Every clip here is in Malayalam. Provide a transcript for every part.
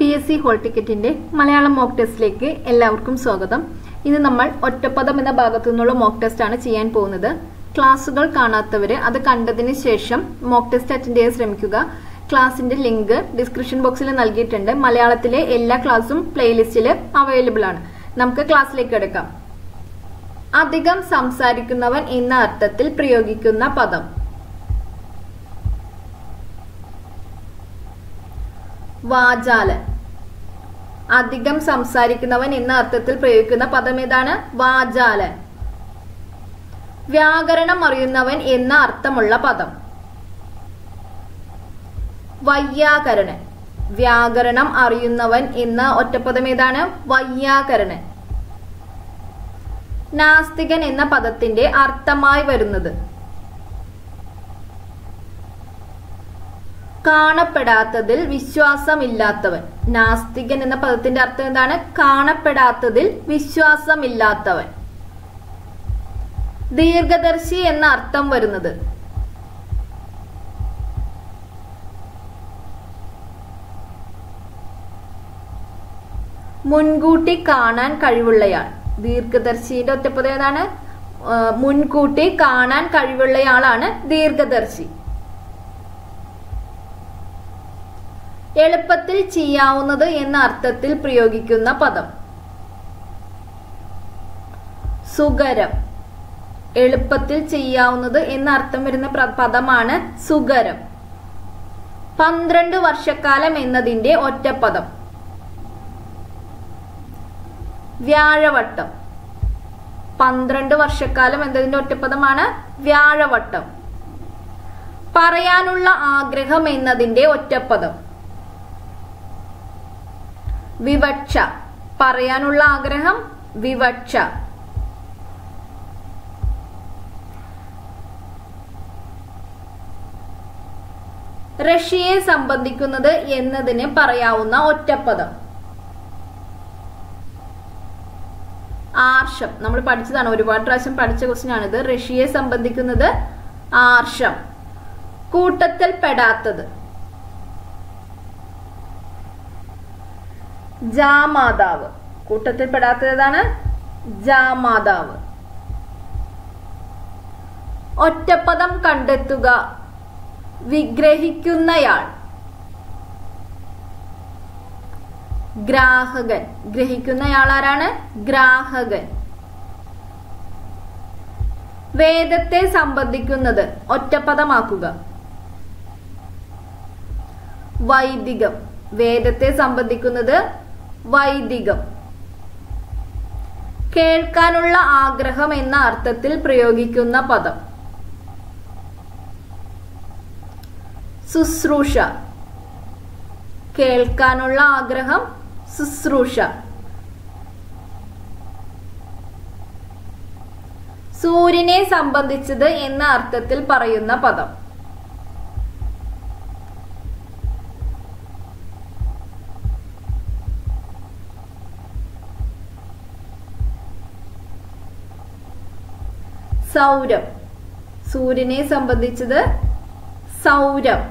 പി എസ് സി ഹോൾ ടിക്കറ്റിന്റെ മലയാളം മോക്ക് ടെസ്റ്റിലേക്ക് എല്ലാവർക്കും സ്വാഗതം ഇന്ന് നമ്മൾ ഒറ്റപ്പദം എന്ന ഭാഗത്തു നിന്നുള്ള മോക്ക് ടെസ്റ്റ് ആണ് ചെയ്യാൻ പോകുന്നത് ക്ലാസ്സുകൾ കാണാത്തവര് അത് കണ്ടതിന് ശേഷം മോക്ക് ടെസ്റ്റ് അറ്റൻഡ് ചെയ്യാൻ ശ്രമിക്കുക ക്ലാസിന്റെ ലിങ്ക് ഡിസ്ക്രിപ്ഷൻ ബോക്സിൽ നൽകിയിട്ടുണ്ട് മലയാളത്തിലെ എല്ലാ ക്ലാസ്സും പ്ലേലിസ്റ്റിൽ അവൈലബിൾ ആണ് നമുക്ക് ക്ലാസ്സിലേക്ക് എടുക്കാം അധികം സംസാരിക്കുന്നവൻ എന്ന അർത്ഥത്തിൽ പ്രയോഗിക്കുന്ന പദം വാചാലൻ അധികം സംസാരിക്കുന്നവൻ എന്ന അർത്ഥത്തിൽ പ്രയോഗിക്കുന്ന പദം ഏതാണ് വാചാലൻ വ്യാകരണം അറിയുന്നവൻ എന്ന അർത്ഥമുള്ള പദം വയ്യാകരണൻ വ്യാകരണം അറിയുന്നവൻ എന്ന ഒറ്റപ്പദം ഏതാണ് വയ്യാകരണൻ നാസ്തികൻ എന്ന പദത്തിന്റെ അർത്ഥമായി വരുന്നത് കാണപ്പെടാത്തതിൽ വിശ്വാസമില്ലാത്തവൻ നാസ്തികൻ എന്ന പദത്തിന്റെ അർത്ഥം എന്താണ് കാണപ്പെടാത്തതിൽ വിശ്വാസമില്ലാത്തവൻ ദീർഘദർശി എന്ന അർത്ഥം വരുന്നത് മുൻകൂട്ടി കാണാൻ കഴിവുള്ളയാൾ ദീർഘദർശിയുടെ ഒറ്റപ്പദം ഏതാണ് ആ, മുൻകൂട്ടി കാണാൻ കഴിവുള്ളയാളാണ് ദീർഘദർശി എളുപ്പത്തിൽ ചെയ്യാവുന്നത് എന്ന അർത്ഥത്തിൽ പ്രയോഗിക്കുന്ന പദം സുഗരം എളുപ്പത്തിൽ ചെയ്യാവുന്നത് എന്ന അർത്ഥം വരുന്ന പ്ര- പദമാണ് സുഗരം പന്ത്രണ്ട് വർഷക്കാലം എന്നതിന്റെ ഒറ്റപ്പദം വ്യാഴവട്ടം പന്ത്രണ്ട് വർഷക്കാലം എന്നതിന്റെ ഒറ്റപ്പദമാണ് വ്യാഴവട്ടം പറയാനുള്ള ആഗ്രഹം എന്നതിന്റെ ഒറ്റപ്പദം വിവക്ഷ പറയാനുള്ള ആഗ്രഹം വിവക്ഷ റഷ്യയെ സംബന്ധിക്കുന്നത് എന്നതിന് പറയാവുന്ന ഒറ്റപ്പദം ആർഷം നമ്മൾ പഠിച്ചതാണ് ഒരുപാട് പ്രാവശ്യം പഠിച്ച ക്വസ്റ്റ്യൻ ആണിത് റഷ്യയെ സംബന്ധിക്കുന്നത് ആർഷം കൂട്ടത്തിൽ പെടാത്തത് ജാമാതാവ് കൂട്ടത്തിൽ പെടാത്തത് ഏതാണ് ജാമാതാവ് ഒറ്റപ്പദം കണ്ടെത്തുക വിഗ്രഹിക്കുന്നയാൾ ഗ്രാഹകൻ ഗ്രഹിക്കുന്നയാൾ ആരാണ് ഗ്രാഹകൻ വേദത്തെ സംബന്ധിക്കുന്നത് ഒറ്റപ്പദമാക്കുക വൈദികം വേദത്തെ സംബന്ധിക്കുന്നത് വൈദികം കേൾക്കാനുള്ള ആഗ്രഹം എന്ന അർത്ഥത്തിൽ പ്രയോഗിക്കുന്ന പദം ശുശ്രൂഷ കേൾക്കാനുള്ള ആഗ്രഹം ശുശ്രൂഷ സൂര്യനെ സംബന്ധിച്ചത് എന്ന അർത്ഥത്തിൽ പറയുന്ന പദം സൗരം സൂര്യനെ സംബന്ധിച്ചത് സൗരം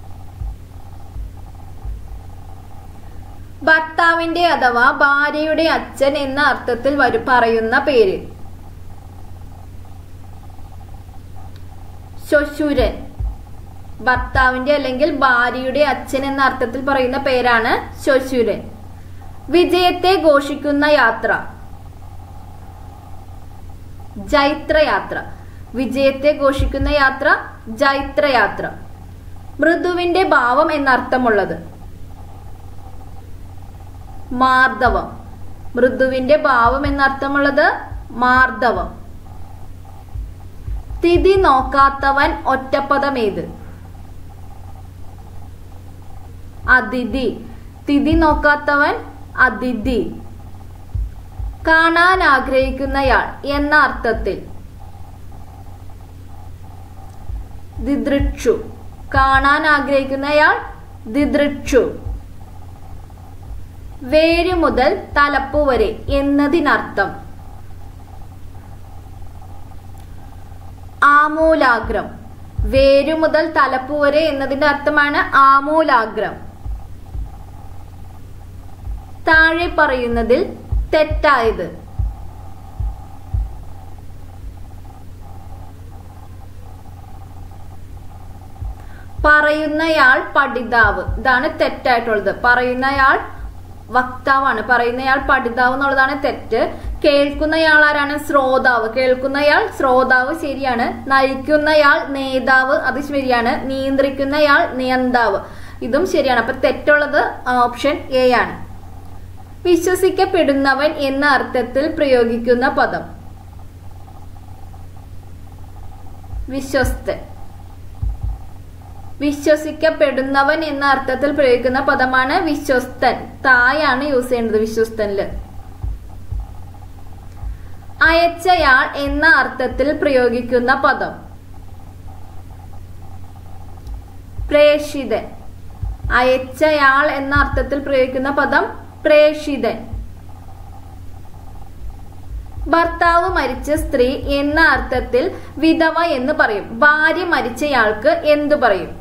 ഭർത്താവിന്റെ അഥവാ ഭാര്യയുടെ അച്ഛൻ എന്ന അർത്ഥത്തിൽ വരു പറയുന്ന പേര് ശശുരൻ ഭർത്താവിന്റെ അല്ലെങ്കിൽ ഭാര്യയുടെ അച്ഛൻ എന്ന അർത്ഥത്തിൽ പറയുന്ന പേരാണ് ശശുരൻ വിജയത്തെ ഘോഷിക്കുന്ന യാത്ര ജൈത്രയാത്ര വിജയത്തെ ഘോഷിക്കുന്ന യാത്ര ജൈത്രയാത്ര മൃദുവിന്റെ ഭാവം എന്നർത്ഥമുള്ളത് മാർദ്ദവം മൃദുവിന്റെ ഭാവം എന്നർത്ഥമുള്ളത് മാർദ്ദവം തിഥി നോക്കാത്തവൻ ഒറ്റപ്പദമേത് അതിഥി തിഥി നോക്കാത്തവൻ അതിഥി കാണാൻ ആഗ്രഹിക്കുന്നയാൾ എന്ന അർത്ഥത്തിൽ ദിദൃക്ഷു കാണാൻ ആഗ്രഹിക്കുന്നയാൾ ദിദൃക്ഷു വേര് മുതൽ തലപ്പ് വരെ എന്നതിനർത്ഥം ആമൂലാഗ്രം വേരു മുതൽ തലപ്പ് വരെ എന്നതിന്റെ അർത്ഥമാണ് ആമൂലാഗ്രം താഴെ പറയുന്നതിൽ തെറ്റായത് പറയുന്നയാൾ പഠിതാവ് ഇതാണ് തെറ്റായിട്ടുള്ളത് പറയുന്നയാൾ വക്താവാണ് പറയുന്നയാൾ പഠിതാവ് എന്നുള്ളതാണ് തെറ്റ് കേൾക്കുന്നയാൾ ആരാണ് ശ്രോതാവ് കേൾക്കുന്നയാൾ ശ്രോതാവ് ശരിയാണ് നയിക്കുന്നയാൾ നേതാവ് അത് ശരിയാണ് നിയന്ത്രിക്കുന്നയാൾ നിയന്താവ് ഇതും ശരിയാണ് അപ്പൊ തെറ്റുള്ളത് ഓപ്ഷൻ എ ആണ് വിശ്വസിക്കപ്പെടുന്നവൻ എന്ന അർത്ഥത്തിൽ പ്രയോഗിക്കുന്ന പദം വിശ്വസ്തൻ വിശ്വസിക്കപ്പെടുന്നവൻ എന്ന അർത്ഥത്തിൽ പ്രയോഗിക്കുന്ന പദമാണ് വിശ്വസ്തൻ തായാണ് യൂസ് ചെയ്യേണ്ടത് വിശ്വസ്തനില് അയച്ചയാൾ എന്ന അർത്ഥത്തിൽ പ്രയോഗിക്കുന്ന പദം പ്രേഷിതൻ അയച്ചയാൾ എന്ന അർത്ഥത്തിൽ പ്രയോഗിക്കുന്ന പദം പ്രേഷിതൻ ഭർത്താവ് മരിച്ച സ്ത്രീ എന്ന അർത്ഥത്തിൽ വിധവ എന്ന് പറയും ഭാര്യ മരിച്ചയാൾക്ക് എന്തു പറയും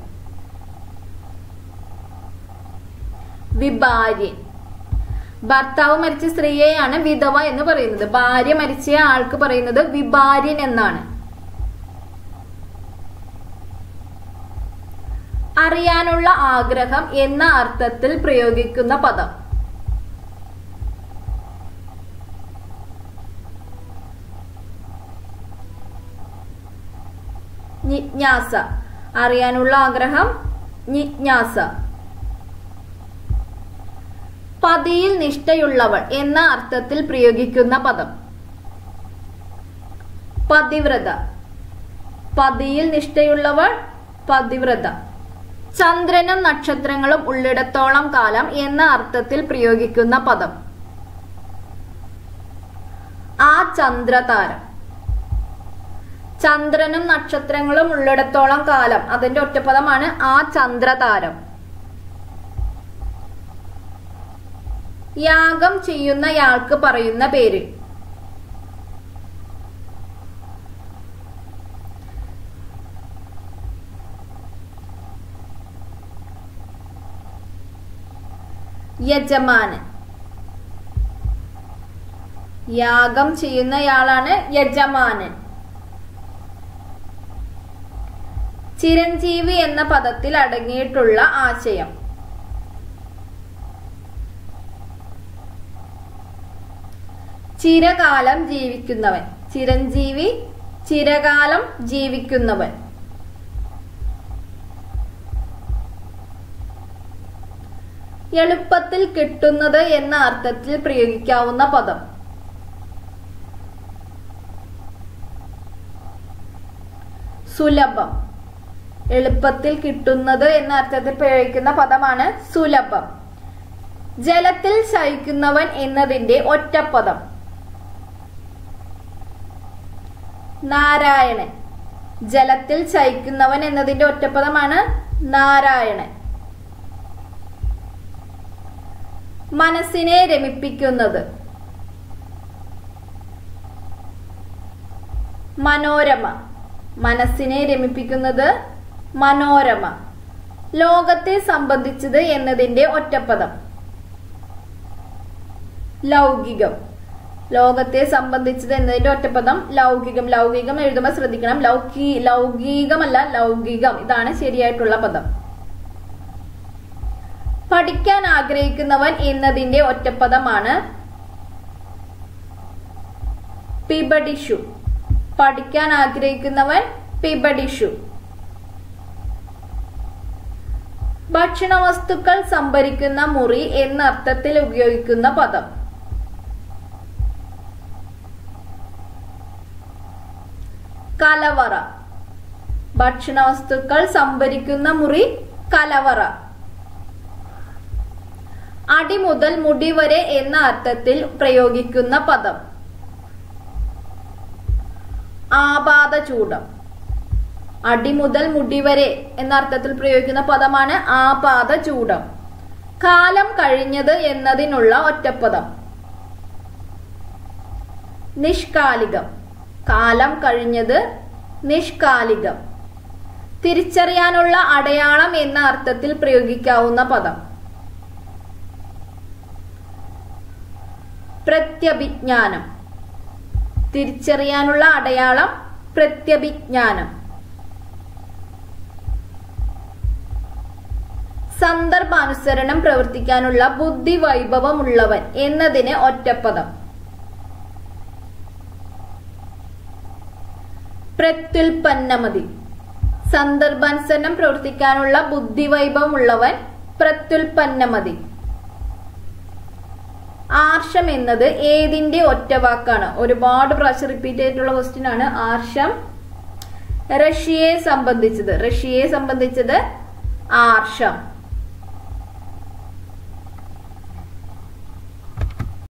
വിഭാര്യൻ ഭർത്താവ് മരിച്ച സ്ത്രീയെയാണ് വിധവ എന്ന് പറയുന്നത് ഭാര്യ മരിച്ച ആൾക്ക് പറയുന്നത് വിഭാര്യൻ എന്നാണ് അറിയാനുള്ള ആഗ്രഹം എന്ന അർത്ഥത്തിൽ പ്രയോഗിക്കുന്ന പദം ജിജ്ഞാസ അറിയാനുള്ള ആഗ്രഹം ജിജ്ഞാസ പതിയിൽ നിഷ്ഠയുള്ളവൾ എന്ന അർത്ഥത്തിൽ പ്രയോഗിക്കുന്ന പദം പതിവ്രത പതിയിൽ നിഷ്ഠയുള്ളവൾ പതിവ്രത ചന്ദ്രനും നക്ഷത്രങ്ങളും ഉള്ളിടത്തോളം കാലം എന്ന അർത്ഥത്തിൽ പ്രയോഗിക്കുന്ന പദം ആ ചന്ദ്രതാരം ചന്ദ്രനും നക്ഷത്രങ്ങളും ഉള്ളിടത്തോളം കാലം അതിന്റെ ഒറ്റപ്പദമാണ് ആ ചന്ദ്രതാരം യാഗം ചെയ്യുന്നയാൾക്ക് പറയുന്ന പേര് യജമാനൻ യാഗം ചെയ്യുന്നയാളാണ് യജമാനൻ ചിരഞ്ജീവി എന്ന പദത്തിൽ അടങ്ങിയിട്ടുള്ള ആശയം ചിരകാലം ജീവിക്കുന്നവൻ ചിരഞ്ജീവി ചിരകാലം ജീവിക്കുന്നവൻ എളുപ്പത്തിൽ കിട്ടുന്നത് എന്ന അർത്ഥത്തിൽ പ്രയോഗിക്കാവുന്ന പദം സുലഭം എളുപ്പത്തിൽ കിട്ടുന്നത് എന്ന അർത്ഥത്തിൽ പ്രയോഗിക്കുന്ന പദമാണ് സുലഭം ജലത്തിൽ ശയിക്കുന്നവൻ എന്നതിന്റെ ഒറ്റപ്പദം നാരായണൻ ജലത്തിൽ ശയിക്കുന്നവൻ എന്നതിന്റെ ഒറ്റപ്പദമാണ് നാരായണൻ മനസ്സിനെ രമിപ്പിക്കുന്നത് മനോരമ മനസ്സിനെ രമിപ്പിക്കുന്നത് മനോരമ ലോകത്തെ സംബന്ധിച്ചത് എന്നതിന്റെ ഒറ്റപ്പദം ലൗകികം ലോകത്തെ സംബന്ധിച്ചത് എന്നതിന്റെ ഒറ്റപ്പദം ലൗകികം ലൗകികം എഴുതുമ്പോൾ ശ്രദ്ധിക്കണം ലൗകി ലൗകികമല്ല ലൗകികം ഇതാണ് ശരിയായിട്ടുള്ള പദം പഠിക്കാൻ ആഗ്രഹിക്കുന്നവൻ എന്നതിന്റെ ഒറ്റപ്പദമാണ് പിബഡിഷു പഠിക്കാൻ ആഗ്രഹിക്കുന്നവൻ പിബഡിഷു ഭക്ഷണ വസ്തുക്കൾ സംഭരിക്കുന്ന മുറി എന്ന അർത്ഥത്തിൽ ഉപയോഗിക്കുന്ന പദം കലവറ ഭക്ഷണ വസ്തുക്കൾ സംഭരിക്കുന്ന മുറി കലവറ അടി മുതൽ മുടി വരെ എന്ന അർത്ഥത്തിൽ പ്രയോഗിക്കുന്ന പദം ആപാദചൂടം അടി മുതൽ മുടി വരെ എന്ന അർത്ഥത്തിൽ പ്രയോഗിക്കുന്ന പദമാണ് ആപാദചൂടം കാലം കഴിഞ്ഞത് എന്നതിനുള്ള ഒറ്റപ്പദം നിഷ്കാലികം കാലം കഴിഞ്ഞത് നിഷ്കാലികം തിരിച്ചറിയാനുള്ള അടയാളം എന്ന അർത്ഥത്തിൽ പ്രയോഗിക്കാവുന്ന പദം പ്രത്യഭിജ്ഞാനം തിരിച്ചറിയാനുള്ള അടയാളം പ്രത്യഭിജ്ഞാനം സന്ദർഭാനുസരണം പ്രവർത്തിക്കാനുള്ള ബുദ്ധി വൈഭവമുള്ളവൻ എന്നതിന് ഒറ്റപ്പദം പ്രത്യുൽപ്പന്നമതി സന്ദർഭാനുസരണം പ്രവർത്തിക്കാനുള്ള ബുദ്ധി വൈഭവമുള്ളവൻ പ്രത്യുൽപ്പന്നമതി ആർഷം എന്നത് ഏതിന്റെ ഒറ്റ വാക്കാണ് ഒരുപാട് പ്രാവശ്യം റിപ്പീറ്റ് ചെയ്തിട്ടുള്ള ക്വസ്റ്റ്യൻ ആണ് ആർഷം റഷ്യയെ സംബന്ധിച്ചത് റഷ്യയെ സംബന്ധിച്ചത് ആർഷം